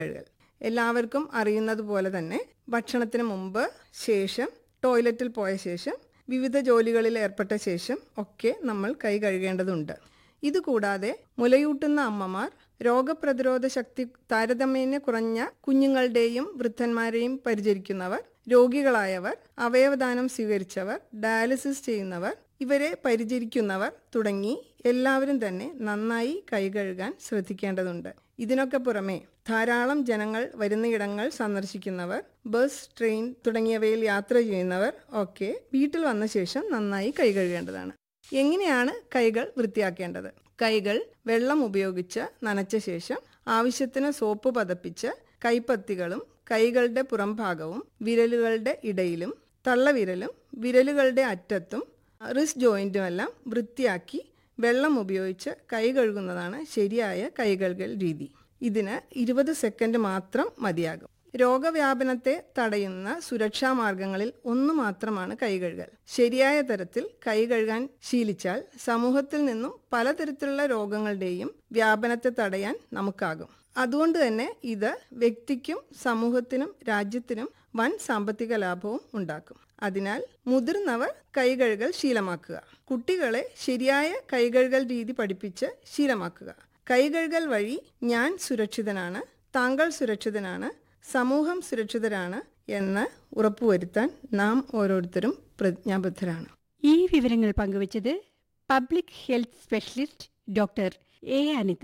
കഴുകൽ എല്ലാവർക്കും അറിയുന്നത് പോലെ തന്നെ ഭക്ഷണത്തിന് മുമ്പ് ശേഷം ടോയ്ലറ്റിൽ പോയ ശേഷം വിവിധ ജോലികളിൽ ഏർപ്പെട്ട ശേഷം ഒക്കെ നമ്മൾ കൈ കഴുകേണ്ടതുണ്ട് ഇതുകൂടാതെ മുലയൂട്ടുന്ന അമ്മമാർ രോഗപ്രതിരോധ ശക്തി താരതമ്യേന കുറഞ്ഞ കുഞ്ഞുങ്ങളുടെയും വൃദ്ധന്മാരെയും പരിചരിക്കുന്നവർ രോഗികളായവർ അവയവദാനം സ്വീകരിച്ചവർ ഡയാലിസിസ് ചെയ്യുന്നവർ ഇവരെ പരിചരിക്കുന്നവർ തുടങ്ങി എല്ലാവരും തന്നെ നന്നായി കൈ കഴുകാൻ ശ്രദ്ധിക്കേണ്ടതുണ്ട് ഇതിനൊക്കെ പുറമെ ധാരാളം ജനങ്ങൾ വരുന്നയിടങ്ങൾ സന്ദർശിക്കുന്നവർ ബസ് ട്രെയിൻ തുടങ്ങിയവയിൽ യാത്ര ചെയ്യുന്നവർ ഒക്കെ വീട്ടിൽ വന്ന ശേഷം നന്നായി കൈ കഴുകേണ്ടതാണ് എങ്ങനെയാണ് കൈകൾ വൃത്തിയാക്കേണ്ടത് കൈകൾ വെള്ളം ഉപയോഗിച്ച് നനച്ച ശേഷം ആവശ്യത്തിന് സോപ്പ് പതപ്പിച്ച് കൈപ്പത്തികളും കൈകളുടെ പുറംഭാഗവും വിരലുകളുടെ ഇടയിലും തള്ളവിരലും വിരലുകളുടെ അറ്റത്തും റിസ്റ്റ് ജോയിന്റും എല്ലാം വൃത്തിയാക്കി വെള്ളം ഉപയോഗിച്ച് കൈ കഴുകുന്നതാണ് ശരിയായ കൈ കഴുകൽ രീതി ഇതിന് ഇരുപത് സെക്കൻഡ് മാത്രം മതിയാകും രോഗവ്യാപനത്തെ തടയുന്ന സുരക്ഷാ മാർഗങ്ങളിൽ ഒന്ന് മാത്രമാണ് കൈ കഴുകൽ ശരിയായ തരത്തിൽ കൈ കഴുകാൻ ശീലിച്ചാൽ സമൂഹത്തിൽ നിന്നും പലതരത്തിലുള്ള രോഗങ്ങളുടെയും വ്യാപനത്തെ തടയാൻ നമുക്കാകും അതുകൊണ്ട് തന്നെ ഇത് വ്യക്തിക്കും സമൂഹത്തിനും രാജ്യത്തിനും വൻ സാമ്പത്തിക ലാഭവും ഉണ്ടാക്കും അതിനാൽ മുതിർന്നവർ കൈകഴുകൽ ശീലമാക്കുക കുട്ടികളെ ശരിയായ കൈകഴുകൽ രീതി പഠിപ്പിച്ച് ശീലമാക്കുക കൈകഴുകൽ വഴി ഞാൻ സുരക്ഷിതനാണ് താങ്കൾ സുരക്ഷിതനാണ് സമൂഹം സുരക്ഷിതരാണ് എന്ന് ഉറപ്പുവരുത്താൻ നാം ഓരോരുത്തരും പ്രതിജ്ഞാബദ്ധരാണ് ഈ വിവരങ്ങൾ പങ്കുവച്ചത് public health specialist doctor A Anitha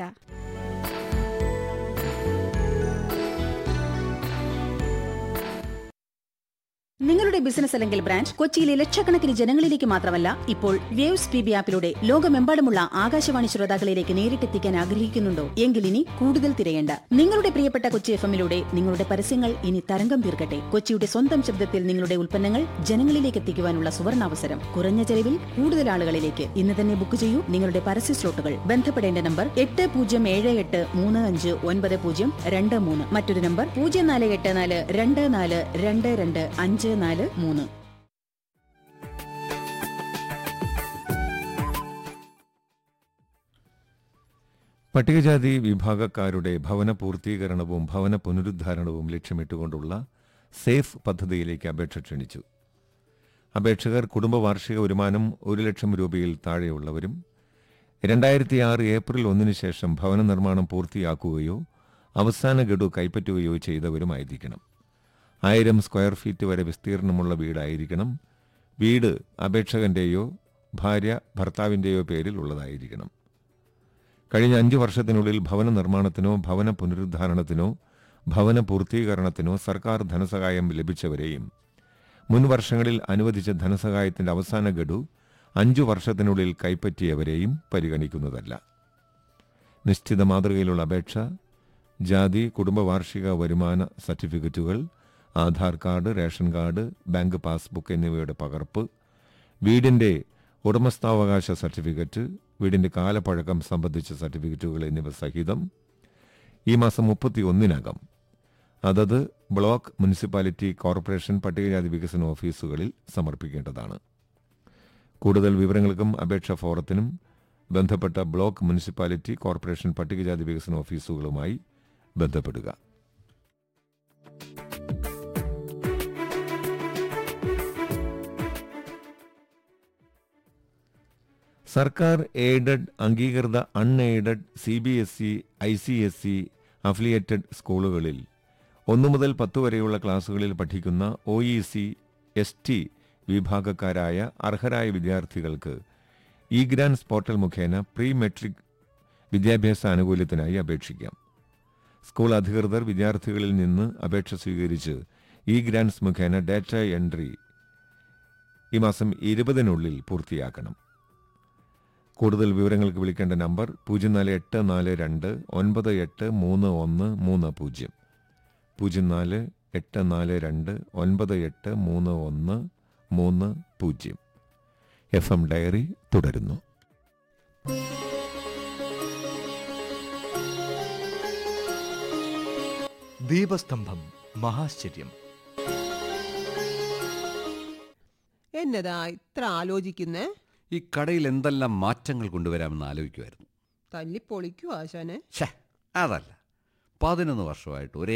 നിങ്ങളുടെ ബിസിനസ് അല്ലെങ്കിൽ ബ്രാൻഡ് കൊച്ചിയിലെ ലക്ഷക്കണക്കിന് ജനങ്ങളിലേക്ക് മാത്രമല്ല ഇപ്പോൾ വേവ്സ് പി ബി ആപ്പിലൂടെ ലോകമെമ്പാടുമുള്ള ആകാശവാണി ശ്രോതാക്കളിലേക്ക് നേരിട്ടെത്തിക്കാൻ ആഗ്രഹിക്കുന്നുണ്ടോ എങ്കിൽ ഇനി കൂടുതൽ തിരയേണ്ട നിങ്ങളുടെ പ്രിയപ്പെട്ട കൊച്ചി എഫ് എമ്മിലൂടെ നിങ്ങളുടെ പരസ്യങ്ങൾ ഇനി തരംഗം തീർക്കട്ടെ കൊച്ചിയുടെ സ്വന്തം ശബ്ദത്തിൽ നിങ്ങളുടെ ഉൽപ്പന്നങ്ങൾ ജനങ്ങളിലേക്ക് എത്തിക്കുവാനുള്ള സുവർണാവസരം കുറഞ്ഞ ചെലവിൽ കൂടുതൽ ആളുകളിലേക്ക് ഇന്ന് തന്നെ ബുക്ക് ചെയ്യൂ നിങ്ങളുടെ പരസ്യ സ്ലോട്ടുകൾ ബന്ധപ്പെടേണ്ട നമ്പർ എട്ട് പൂജ്യം ഏഴ് എട്ട് മൂന്ന് അഞ്ച് ഒൻപത് പൂജ്യം രണ്ട് മൂന്ന് മറ്റൊരു നമ്പർ പൂജ്യം നാല് എട്ട് നാല് രണ്ട് നാല് രണ്ട് രണ്ട് അഞ്ച് നാല് മൂന്ന് പട്ടികജാതി വിഭാഗക്കാരുടെ ഭവന പൂർത്തീകരണവും ഭവന പുനരുദ്ധാരണവും ലക്ഷ്യമിട്ടുകൊണ്ടുള്ള സേഫ് പദ്ധതിയിലേക്ക് അപേക്ഷ ക്ഷണിച്ചു അപേക്ഷകർ കുടുംബ വാർഷിക വരുമാനം ഒരു ലക്ഷം രൂപയിൽ താഴെയുള്ളവരും രണ്ടായിരത്തി ആറ് ഏപ്രിൽ ഒന്നിന് ശേഷം ഭവന നിർമ്മാണം പൂർത്തിയാക്കുകയോ അവസാന ഗഡു കൈപ്പറ്റുകയോ ചെയ്തവരുമായിരിക്കണം ആയിരം സ്ക്വയർ ഫീറ്റ് വരെ വിസ്തീർണമുള്ള വീടായിരിക്കണം വീട് അപേക്ഷകന്റെയോ ഭാര്യ ഭർത്താവിന്റെയോ പേരിൽ ഉള്ളതായിരിക്കണം കഴിഞ്ഞ അഞ്ചു വർഷത്തിനുള്ളിൽ ഭവന നിർമ്മാണത്തിനോ ഭവന പുനരുദ്ധാരണത്തിനോ ഭവന പൂർത്തീകരണത്തിനോ സർക്കാർ ധനസഹായം ലഭിച്ചവരെയും മുൻ വർഷങ്ങളിൽ അനുവദിച്ച ധനസഹായത്തിന്റെ അവസാന ഗഡു അഞ്ചു വർഷത്തിനുള്ളിൽ കൈപ്പറ്റിയവരെയും പരിഗണിക്കുന്നതല്ല നിശ്ചിത മാതൃകയിലുള്ള അപേക്ഷ ജാതി കുടുംബ വാർഷിക വരുമാന സർട്ടിഫിക്കറ്റുകൾ Aadhaar card ration card bank passbook എന്നിവയുടെ പകർപ്പ് വീടിന്റെ ഉടമസ്ഥാവകാശ സർട്ടിഫിക്കറ്റ് വീടിന്റെ കാലപ്പഴക്കം സംബന്ധിച്ച സർട്ടിഫിക്കറ്റുകൾ എന്നിവ സഹിതം ഈ മാസം മുപ്പത്തി ഒന്നിനകം അതത് ബ്ലോക്ക് മുനിസിപ്പാലിറ്റി കോർപ്പറേഷൻ പട്ടികജാതി വികസന ഓഫീസുകളിൽ സമർപ്പിക്കേണ്ടതാണ് കൂടുതൽ വിവരങ്ങൾക്കും അപേക്ഷാ ഫോറത്തിനും ബന്ധപ്പെട്ട ബ്ലോക്ക് മുനിസിപ്പാലിറ്റി കോർപ്പറേഷൻ പട്ടികജാതി വികസന ഓഫീസുകളുമായി ബന്ധപ്പെടുക സർക്കാർ എയ്ഡഡ് അംഗീകൃത unaided C B S E I C S E affiliated സ്കൂളുകളിൽ ഒന്നു മുതൽ പത്ത് വരെയുള്ള ക്ലാസുകളിൽ പഠിക്കുന്ന O E C S T വിഭാഗക്കാരായ അർഹരായ വിദ്യാർത്ഥികൾക്ക് ഇ ഗ്രാൻസ് പോർട്ടൽ മുഖേന പ്രീ മെട്രിക് വിദ്യാഭ്യാസ ആനുകൂല്യത്തിനായി അപേക്ഷിക്കാം സ്കൂൾ അധികൃതർ വിദ്യാർത്ഥികളിൽ നിന്ന് അപേക്ഷ സ്വീകരിച്ച് ഇ ഗ്രാൻസ് മുഖേന ഡാറ്റ എൻട്രി ഈ മാസം ഇരുപതിനുള്ളിൽ പൂർത്തിയാക്കണം കൂടുതൽ വിവരങ്ങൾക്ക് വിളിക്കേണ്ട നമ്പർ പൂജ്യം നാല് എട്ട് നാല് രണ്ട് ഒൻപത് എട്ട് മൂന്ന് ഒന്ന് മൂന്ന് പൂജ്യം പൂജ്യം നാല് എട്ട് നാല് രണ്ട് ഒൻപത് എട്ട് മൂന്ന് ഒന്ന് മൂന്ന് പൂജ്യം എഫ് എം ഡയറി തുടരുന്നു ദീപസ്തംഭം മഹാശ്ചര്യം എന്നതാ ഇത്ര ആലോചിക്കുന്നേ ഈ കടയിൽ എന്തെല്ലാം മാറ്റങ്ങൾ കൊണ്ടുവരാമെന്ന് ആലോചിക്കുമായിരുന്നു തല്ലിപ്പൊളിക്കൂ ആശാനെ ഛേ അതല്ല പതിനൊന്ന് വർഷമായിട്ട് ഒരേ